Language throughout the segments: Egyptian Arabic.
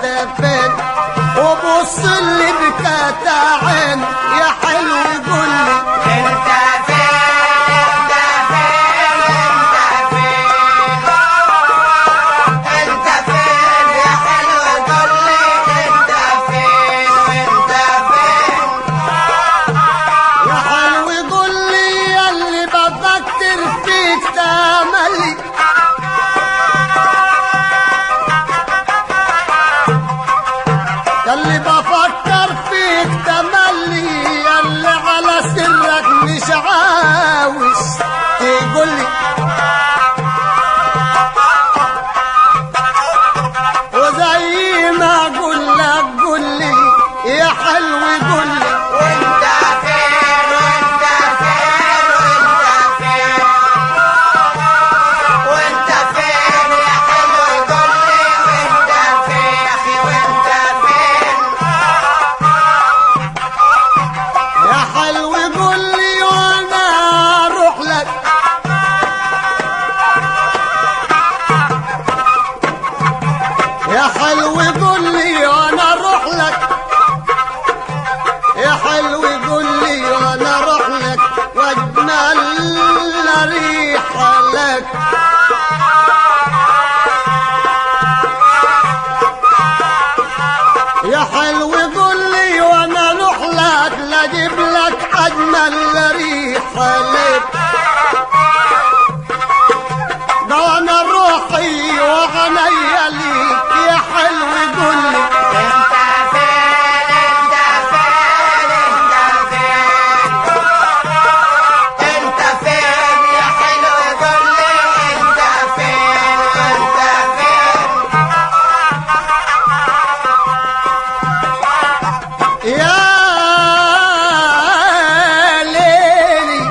انت فين وبص اللي بكاتا عين يا حلو قول لي انت فين انت فين انت فين انت فين يا حلو قول لي انت فين وانت فين يا حلو قول لي يا اللي بفكر فيك تملي يا اللي بفكر فيك تملي يا اللي على سرك مش عاوز تقول لي وزي ما اقول لك قول لي يا حلو قول لي وانت فين وانت فين وانت فين وانت فين يا حلو قول لي وانت فين يا اخي وانت فين يا حلو قول لي وانا اروح لك يا حلو قول لي وانا اروح لك يا حلو قول لي وانا اروح لك واجمل ريحه لك يا حلو قول لي وانا اروح لك لاجيب لك اجمل ريحه لك ده وانا روحي وعليا ليك يا حلو قول لي انت فين انت فين انت فين انت فين يا حلو قول لي انت فين وانت فين يا ليلي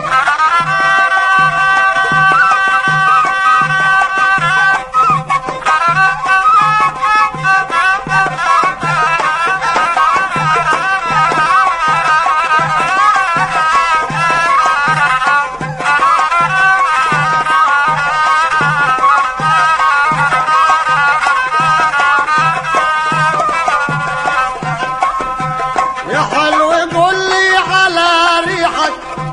يا حلو قول لي على ريحك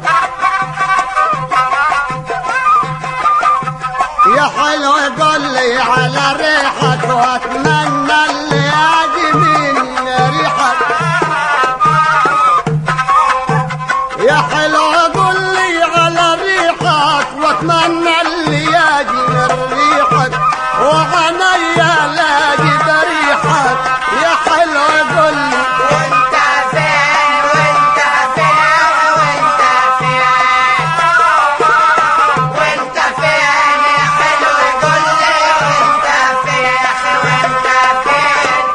يا حلو قول لي على ريحك واتمنى اللي اجي من ريحك يا حلو قول لي على ريحك واتمنى اللي يجي من ريحك وعنيا لاقي بريحك يا حلو قول لي وانت فين وانت فين وانت فين وانت فين يا حلو قول لي وانت فين يا اخي وانت فين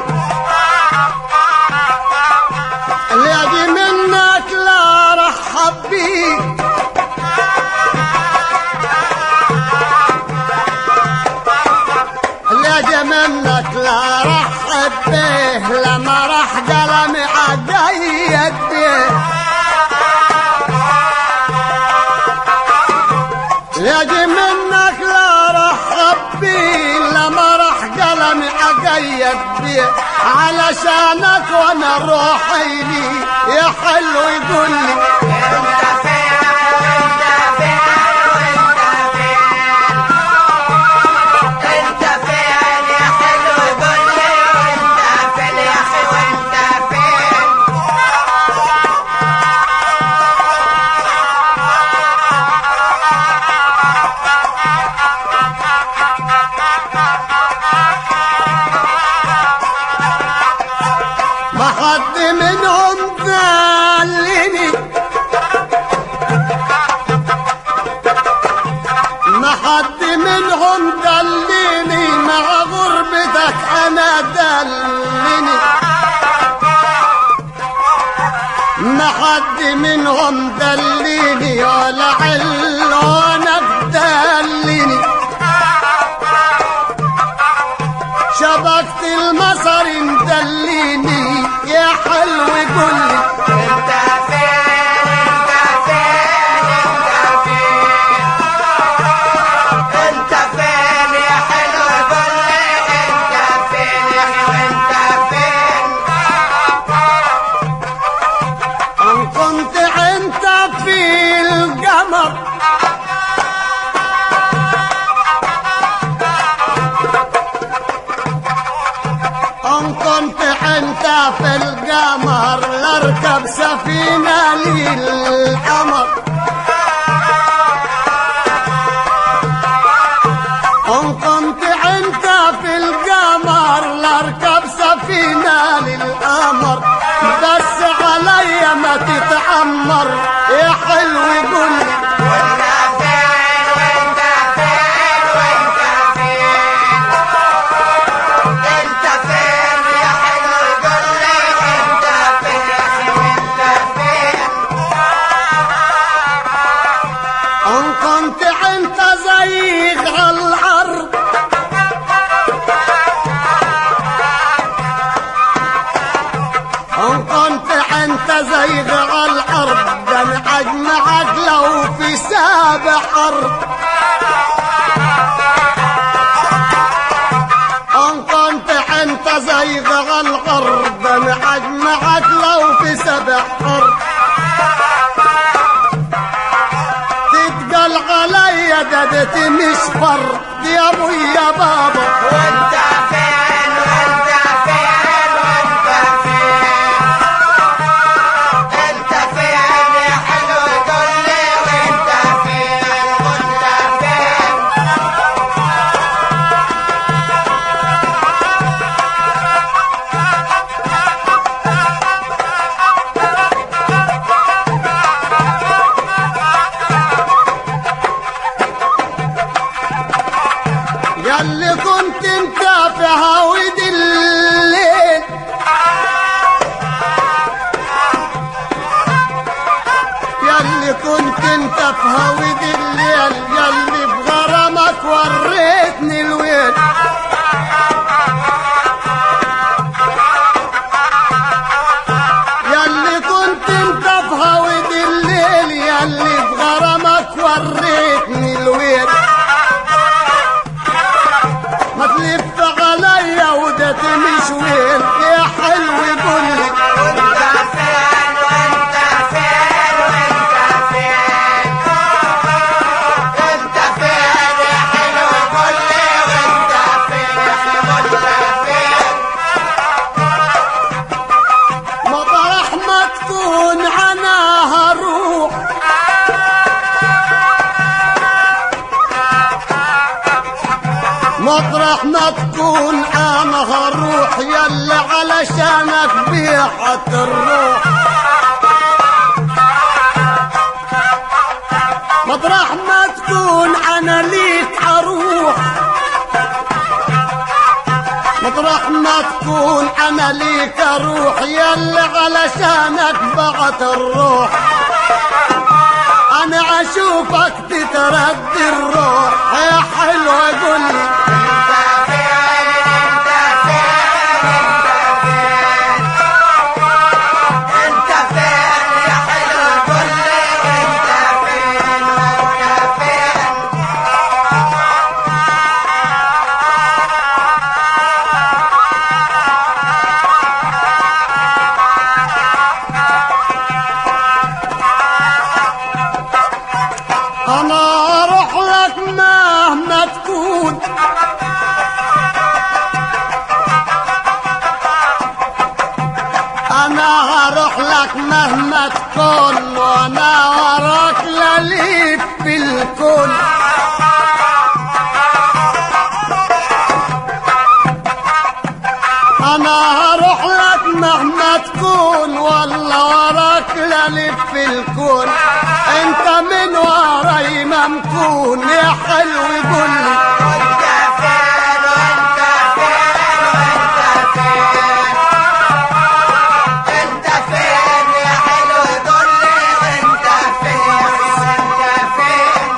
اللي اجي منك لا رحب بيك اللي اجي منك لا رحب به لما راح قلمي عقيد به اللي اجي منك لا رحب بيه لما راح قلمي عقيد بيه علشانك وانا روحي لي يا حلو يقول لي انت فين وانت فين وانت فين انت فين يا حلو قول لي وانت فين يا اخي وانت فين ما حد منهم ذلني ما حد منهم دلني مع غربتك انا دلني ما حد منهم دلني ولا علونك دلني شبكت المصر مدليني يا حلو قول لي انت فين انت فين انت فين انت فين يا حلو قول لي انت فين يا اخي وانت في القمر لاركب سفينة للقمر ان كنت انت في القمر لاركب سفينة للقمر بس عليا ما تتعمر يا حلو قول لي وانت فين وانت فين وانت فين انت فين يا حلو قول لي انت فين وانت فين ان كنت انت زيغ على الارض ان كنت انت زيغ على الارض ده انا اجمعك لو في سابع ارض ان كنت انت زيغ على الارض ده انا اجمعك لو في سبع ارض تتقل عليا ددتي مش فرد يا ابو يا بابا وانت فين وانت فين وانت فين انت فين يا حلو قول لي وانت فين وانت فين ياللي كنت انت في هاود الليل ياللي كنت انت في هاود الليل ياللي بغرامك وريتني الويل ياللي كنت انت في هاود الليل ياللي بغرامك وريتني الويل ما تلف عليا ودتي مش وين يا حلو قول لي وانت فين وانت فين وانت فين انت فين يا حلو قول لي وانت فين وانت فين مطرح ما تكون انا هروح مطرح ما تكون انا هروح يلا علشانك بيعة الروح مطرح ما تكون انا ليك اروح مطرح ما تكون انا ليك اروح يلا علشانك بعت الروح انا اشوفك تتردي الروح يا حلو قول لي انت فين انت فين انت فين انت فين يا حلو قول لي انت فين وانت فين انا اروح لك مهما تكون انا هروح لك مهما تكون وانا وراك لليك في الكون انا هروح لك مهما تكون والله وراك للف في الكون انت من وراي ممكون يا حلو قول لي وانت فين وانت فين وانت فين انت فين يا حلو قول لي وانت فين وانت فين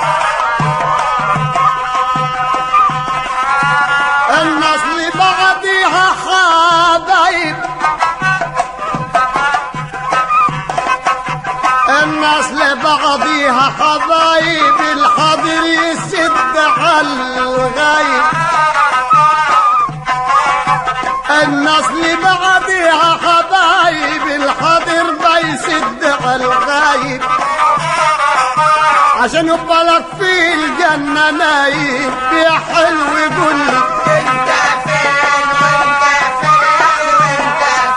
الناس لبعضها حبايب الناس لبعضها حبايب الحاضر يسد على الغايب الناس لبعضها حبايب الحاضر بيسد على الغايب عشان يبقى لك في الجنة نايم يا حلو قول لي انت فين وانت فين وانت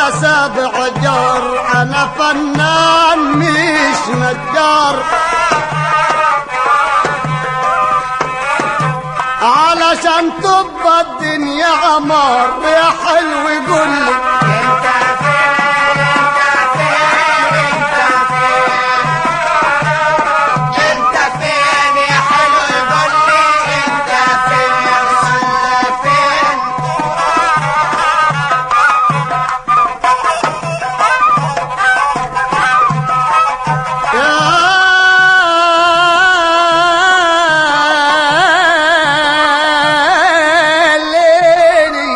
على سابع جار انا فنان مش نجار علشان تبقى الدنيا عمار يا حلو قول لي انت فين انت فين انت فين انت فين يا حلو قول لي انت فين ولا فين يا ليلي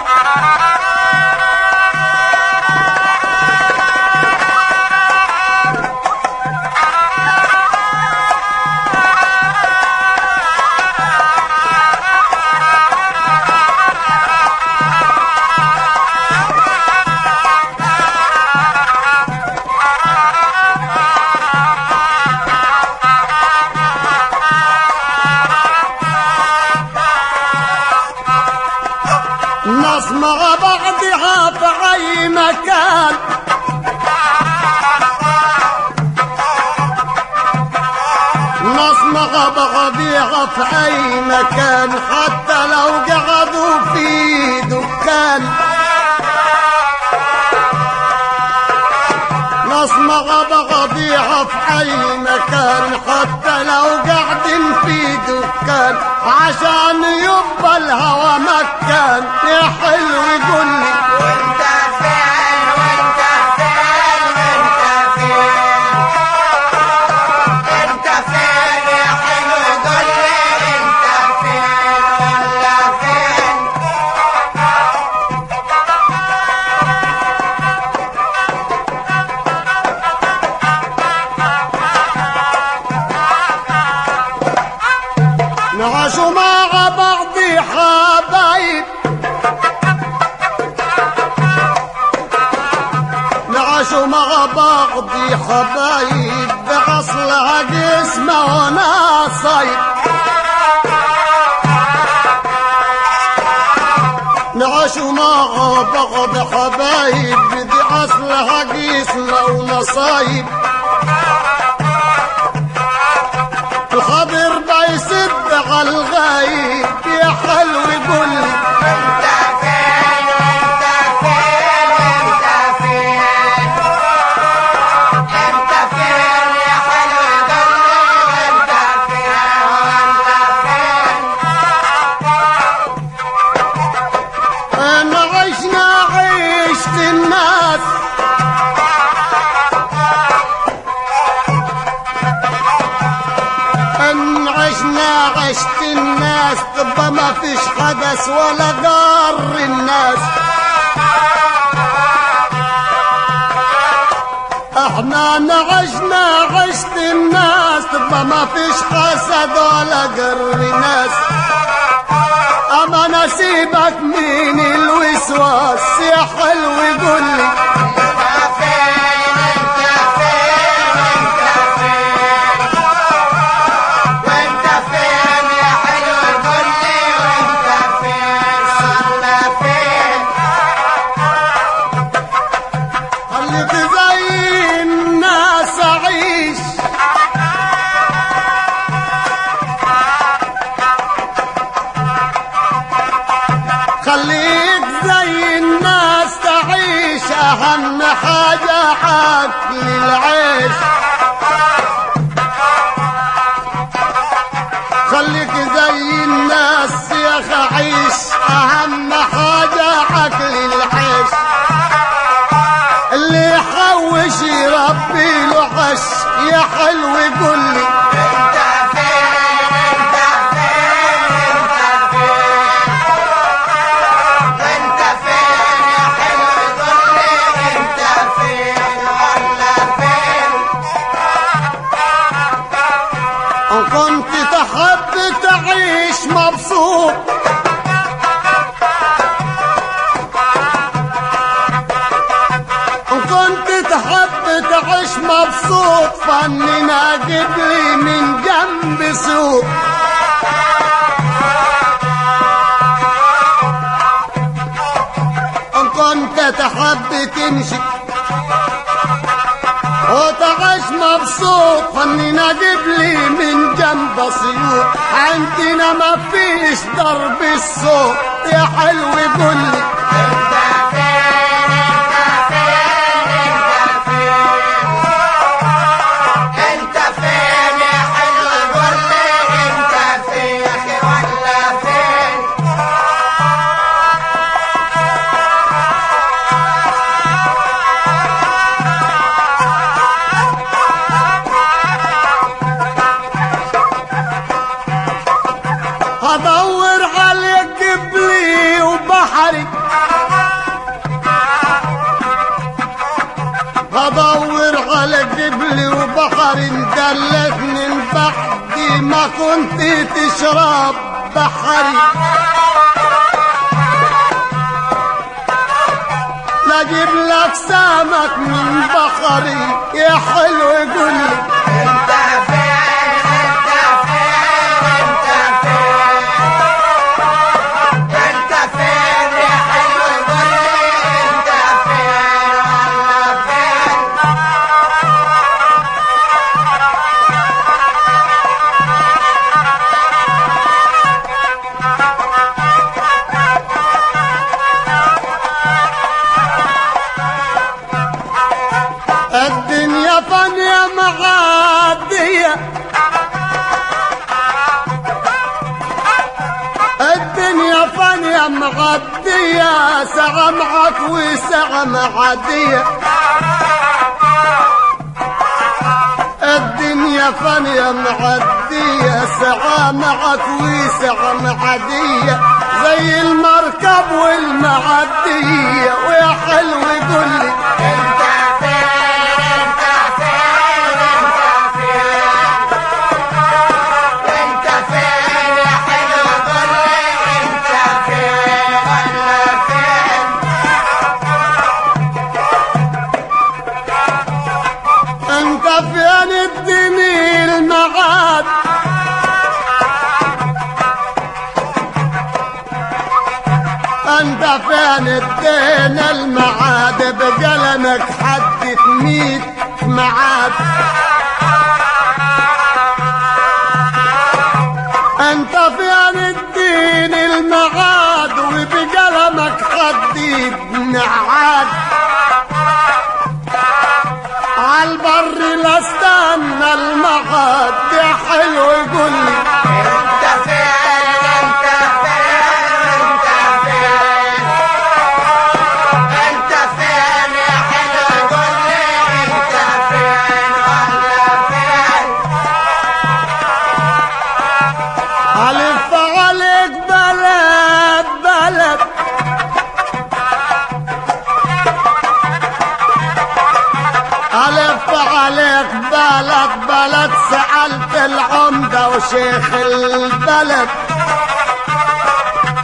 ناس مع بعضها في اي مكان ناس مع بعضها في اي مكان حتى لو قعدوا في دكان ناس مع بعضيها في اي مكان حتى لو قاعدين في دكان عشان يبقى الهوى مكان يا حلو يقول لي وانت فين وانت فين وانت فين انت فين يا حلو قول لي انت فين ولا فين نعاشوا مع بعض حبايب نعاشوا مع بعض حبايب بأصلها جسمه وناصيب نعاشوا مع بعض حبايب دي أصلها جسمه ونصايب الخضر بيسد على الغايب يا حلو يقول لي انت فين وانت فين وانت فين انت فين يا حلو قول لي وانت فين وانت فين انا عشنا عيشت الناس ان عشنا عشت الناس طب ما فيش حدث ولا قار الناس احنا نعشنا عشت الناس طب ما فيش حسد ولا قر الناس اما نسيبك من الوسواس يا حلو يقول لي انت فين انت فين وانت فين وانت فين يا حلو قول لي وانت فين ولا فين خليك زي الناس عيش خليك زي الناس تعيش اهم حاجة حق للعيش خليك زي الناس يا اخي عيش اهم حاجة حق للعيش اللي يحوش يربي له عش يا حلو يقول لي انت فين انت فين انت فين وانت فين يا حلو قول لي انت فين ولا فين ان كنت تحب تعيش مبسوط ان كنت تحب تعيش مبسوط فننا جيب لي من جنب سوق ان كنت تحب بلد بتمشي وتعيش مبسوط خلينا اجيب لي من جنب سيوط عندنا ما فيش ضرب الصوت يا حلو قول لي انت فين انت فين انت فين انت فين يا حلو قول لي انت فين يا اخي ولا فين هدور عليك جبلي وبحري هدور على جبلي وبحري دلتني من بعد ما كنت تشرب بحري لاجيب لك سمك من بحري يا حلو قول لي انت فين انت فين انت فين انت فين يا حلو قول لي انت فين ولا فين الدنيا فانية معادية الدنيا فانية معدية ساعة معك وساعة معدية الدنيا فانية معدية ساعة معك وساعة معدية زي المركب والمعدية ويا حلو قول لي انت فين انت فين انت فين انت فين يا حلو قول لي انت فين ولا فين انت فين اديني المعاد انت فين ادينا المعاد بقلمك حدث ميت معاد انت فين الدين المعاد وبقلمك حديد نعاد عالبر لا استنى المعاد يا حلو قول لي انت فين انت فين انت فين انت فين يا حلو قول لي انت فين ولا فين الف عليك بلد بلد الف عليك بلد بلد سألت العمدة وشيخ البلد